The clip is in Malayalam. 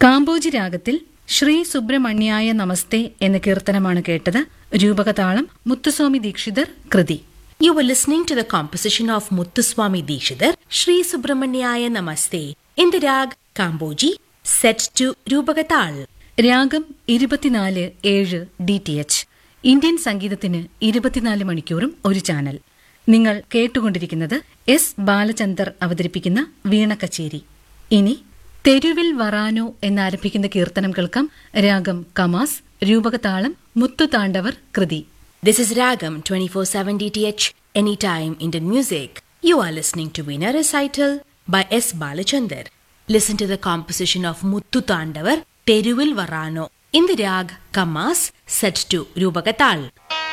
കാമ്പോജി രാഗത്തിൽ ശ്രീ സുബ്രഹ്മണ്യായ നമസ്തേ എന്ന കീർത്തനമാണ് കേട്ടത് രൂപകതാളം മുത്തുസ്വാമി ദീക്ഷിതർ കൃതി You were listening to the composition of Muthuswami Dikshidhar, Sri Subramanyaya Namaste, in the rag Kamboji, set to Rupagatal. രാഗം ഇരുപത്തിനാല് ഏഴ് ഡി ടി എച്ച് ഇന്ത്യൻ സംഗീതത്തിന് ഇരുപത്തിനാല് മണിക്കൂറും ഒരു ചാനൽ നിങ്ങൾ കേട്ടുകൊണ്ടിരിക്കുന്നത് എസ് ബാലചന്ദർ അവതരിപ്പിക്കുന്ന വീണ കച്ചേരി ഇനി തെരുവിൽ വറാനോ എന്നാരംഭിക്കുന്ന കീർത്തനം കേൾക്കാം രാഗം കമാസ് രൂപകതാളം മുത്തുതാണ്ഡവർ കൃതി This is Ragam 24/7 DTH Anytime Indian Music. You are listening to Veena Recital by S. Balachandar. Listen to the composition of Muttu Tandavar Teruvil Varano in the rag Kamas set to Rupagatal.